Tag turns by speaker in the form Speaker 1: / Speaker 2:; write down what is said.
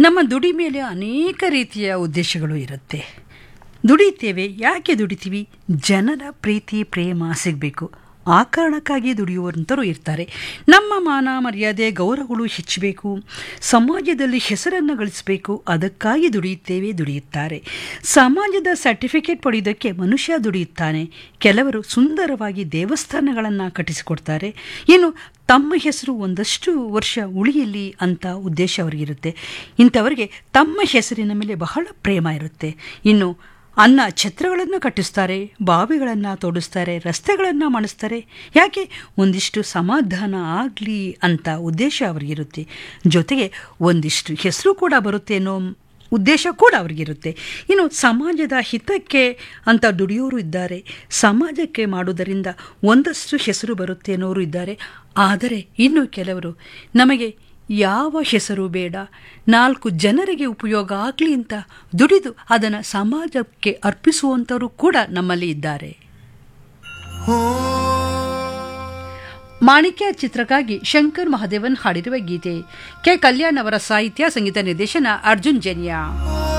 Speaker 1: ನಮ್ಮ ದುಡಿಮೆಯಲ್ಲಿ ಅನೇಕ ರೀತಿಯ ಉದ್ದೇಶಗಳು ಇರುತ್ತೆ ದುಡಿತೇವೆ ಯಾಕೆ ದುಡಿತೀವಿ ಜನರ ಪ್ರೀತಿ ಪ್ರೇಮ ಸಿಗಬೇಕು ಆ ಕಾರಣಕ್ಕಾಗಿ ದುಡಿಯುವಂಥರು ಇರ್ತಾರೆ ನಮ್ಮ ಮಾನ ಮರ್ಯಾದೆ ಗೌರವಗಳು ಹೆಚ್ಚಬೇಕು ಸಮಾಜದಲ್ಲಿ ಹೆಸರನ್ನು ಗಳಿಸಬೇಕು ಅದಕ್ಕಾಗಿ ದುಡಿಯುತ್ತೇವೆ ದುಡಿಯುತ್ತಾರೆ ಸಮಾಜದ ಸರ್ಟಿಫಿಕೇಟ್ ಪಡೆಯುವುದಕ್ಕೆ ಮನುಷ್ಯ ದುಡಿಯುತ್ತಾನೆ ಕೆಲವರು ಸುಂದರವಾಗಿ ದೇವಸ್ಥಾನಗಳನ್ನು ಕಟ್ಟಿಸಿಕೊಡ್ತಾರೆ ಇನ್ನು ತಮ್ಮ ಹೆಸರು ಒಂದಷ್ಟು ವರ್ಷ ಉಳಿಯಲಿ ಅಂತ ಉದ್ದೇಶ ಅವರಿಗಿರುತ್ತೆ ಇಂಥವರಿಗೆ ತಮ್ಮ ಹೆಸರಿನ ಮೇಲೆ ಬಹಳ ಪ್ರೇಮ ಇರುತ್ತೆ ಇನ್ನು ಅನ್ನ ಛತ್ರಗಳನ್ನು ಕಟ್ಟಿಸ್ತಾರೆ ಬಾವಿಗಳನ್ನು ತೋಡಿಸ್ತಾರೆ ರಸ್ತೆಗಳನ್ನು ಮಾಡಿಸ್ತಾರೆ ಯಾಕೆ ಒಂದಿಷ್ಟು ಸಮಾಧಾನ ಆಗಲಿ ಅಂತ ಉದ್ದೇಶ ಅವರಿಗಿರುತ್ತೆ ಜೊತೆಗೆ ಒಂದಿಷ್ಟು ಹೆಸರು ಕೂಡ ಬರುತ್ತೆ ಅನ್ನೋ ಉದ್ದೇಶ ಕೂಡ ಅವರಿಗಿರುತ್ತೆ ಇನ್ನು ಸಮಾಜದ ಹಿತಕ್ಕೆ ಅಂತ ದುಡಿಯೋರು ಇದ್ದಾರೆ ಸಮಾಜಕ್ಕೆ ಮಾಡುವುದರಿಂದ ಒಂದಷ್ಟು ಹೆಸರು ಬರುತ್ತೆ ಅನ್ನೋರು ಇದ್ದಾರೆ ಆದರೆ ಇನ್ನು ಕೆಲವರು ನಮಗೆ ಯಾವ ಹೆಸರು ಬೇಡ ನಾಲ್ಕು ಜನರಿಗೆ ಉಪಯೋಗ ಆಗಲಿ ಅಂತ ದುಡಿದು ಅದನ್ನು ಸಮಾಜಕ್ಕೆ ಅರ್ಪಿಸುವಂಥವರು ಕೂಡ ನಮ್ಮಲ್ಲಿ ಇದ್ದಾರೆ ಮಾಣಿಕ್ಯ ಚಿತ್ರಕ್ಕಾಗಿ ಶಂಕರ್ ಮಹಾದೇವನ್ ಹಾಡಿರುವ ಗೀತೆ ಕೆ ಕಲ್ಯಾಣ್ ಅವರ ಸಾಹಿತ್ಯ ಸಂಗೀತ ನಿರ್ದೇಶನ ಅರ್ಜುನ್ ಜನ್ಯ